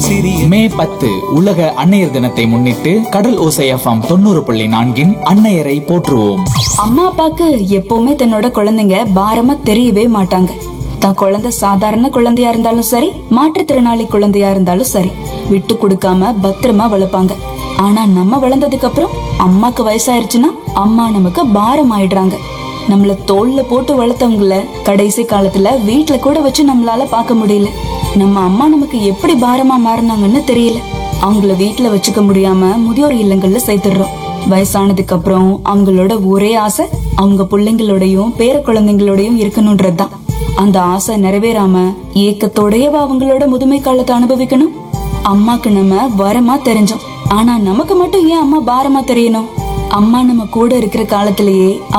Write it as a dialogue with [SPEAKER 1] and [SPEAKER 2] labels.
[SPEAKER 1] சிறிய
[SPEAKER 2] மே பத்து உலக அன்னையர் தினத்தை முன்னிட்டு கடல் ஓசை எஃப்எம் தொண்ணூறு புள்ளி நான்கின் அன்னையரை போற்றுவோம்
[SPEAKER 3] அம்மா அப்பாக்கு எப்பவுமே தன்னோட குழந்தைங்க பாரமா தெரியவே மாட்டாங்க தன் குழந்தை சாதாரண குழந்தையா இருந்தாலும் சரி மாற்றுத்திறனாளி குழந்தையா இருந்தாலும் சரி விட்டு கொடுக்காம பத்திரமா வளர்ப்பாங்க ஆனா நம்ம வளர்ந்ததுக்கு அப்புறம் அம்மாக்கு வயசாயிருச்சுன்னா அம்மா நமக்கு பாரம் ஆயிடுறாங்க நம்மள தோல்ல போட்டு வளர்த்தவங்கள கடைசி காலத்துல வீட்ல கூட வச்சு நம்மளால பார்க்க முடியல நம்ம அம்மா நமக்கு எப்படி பாரமா மாறினாங்கன்னு தெரியல அவங்கள வீட்ல வச்சுக்க முடியாம முதியோர் இல்லங்கள்ல சேர்த்துடுறோம் வயசானதுக்கு அப்புறம் அவங்களோட ஒரே ஆசை அவங்க பிள்ளைங்களோடயும் பேர குழந்தைங்களோடயும் இருக்கணும்ன்றதுதான் அந்த ஆசை நிறைவேறாம ஏக்கத்தோடயவா அவங்களோட முதுமை காலத்தை அனுபவிக்கணும் அம்மாக்கு நம்ம வரமா தெரிஞ்சோம் ஆனா நமக்கு மட்டும் ஏன் அம்மா பாரமா தெரியணும் அம்மா நம்ம கூட இருக்கிற காலத்திலேயே